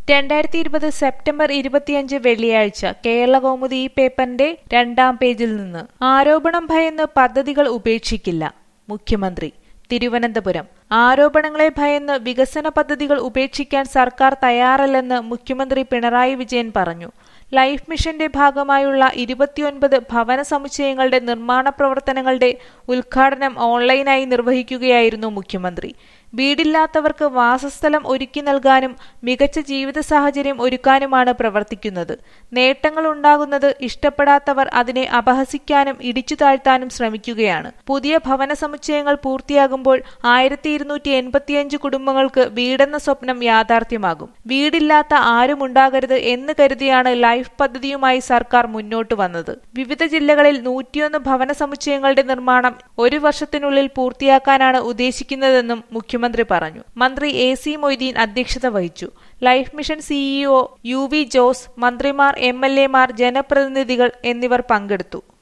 രണ്ടായിരത്തി ഇരുപത് സെപ്റ്റംബർ ഇരുപത്തിയഞ്ച് വെള്ളിയാഴ്ച കേരളകൗമുദി ഈ പേപ്പറിന്റെ രണ്ടാം പേജിൽ നിന്ന് ആരോപണം ഭയന്ന് പദ്ധതികൾ ഉപേക്ഷിക്കില്ല മുഖ്യമന്ത്രി തിരുവനന്തപുരം ആരോപണങ്ങളെ ഭയന്ന് വികസന പദ്ധതികൾ ഉപേക്ഷിക്കാൻ സർക്കാർ തയ്യാറല്ലെന്ന് മുഖ്യമന്ത്രി പിണറായി വിജയൻ പറഞ്ഞു ലൈഫ് മിഷന്റെ ഭാഗമായുള്ള ഇരുപത്തിയൊൻപത് ഭവന സമുച്ചയങ്ങളുടെ നിർമ്മാണ പ്രവർത്തനങ്ങളുടെ ഉദ്ഘാടനം ഓൺലൈനായി നിർവഹിക്കുകയായിരുന്നു മുഖ്യമന്ത്രി വീടില്ലാത്തവർക്ക് വാസസ്ഥലം ഒരുക്കി നൽകാനും മികച്ച ജീവിത സാഹചര്യം ഒരുക്കാനുമാണ് പ്രവർത്തിക്കുന്നത് നേട്ടങ്ങൾ ഉണ്ടാകുന്നത് ഇഷ്ടപ്പെടാത്തവർ അതിനെ അപഹസിക്കാനും ഇടിച്ചു താഴ്ത്താനും ശ്രമിക്കുകയാണ് പുതിയ ഭവന സമുച്ചയങ്ങൾ പൂർത്തിയാകുമ്പോൾ ആയിരത്തി ഇരുന്നൂറ്റി എൺപത്തിയഞ്ച് കുടുംബങ്ങൾക്ക് വീടെന്ന സ്വപ്നം യാഥാർത്ഥ്യമാകും വീടില്ലാത്ത ആരുമുണ്ടാകരുത് എന്ന് കരുതിയാണ് ലൈഫ് പദ്ധതിയുമായി സർക്കാർ മുന്നോട്ട് വന്നത് വിവിധ ജില്ലകളിൽ നൂറ്റിയൊന്ന് ഭവന സമുച്ചയങ്ങളുടെ നിർമ്മാണം ഒരു വർഷത്തിനുള്ളിൽ പൂർത്തിയാക്കാനാണ് ഉദ്ദേശിക്കുന്നതെന്നും മുഖ്യമന്ത്രി പറഞ്ഞു മന്ത്രി എ സി മൊയ്തീൻ അധ്യക്ഷത വഹിച്ചു life mission CEO U V Jose മന്ത്രിമാർ എം എൽ എമാർ ജനപ്രതിനിധികൾ എന്നിവർ പങ്കെടുത്തു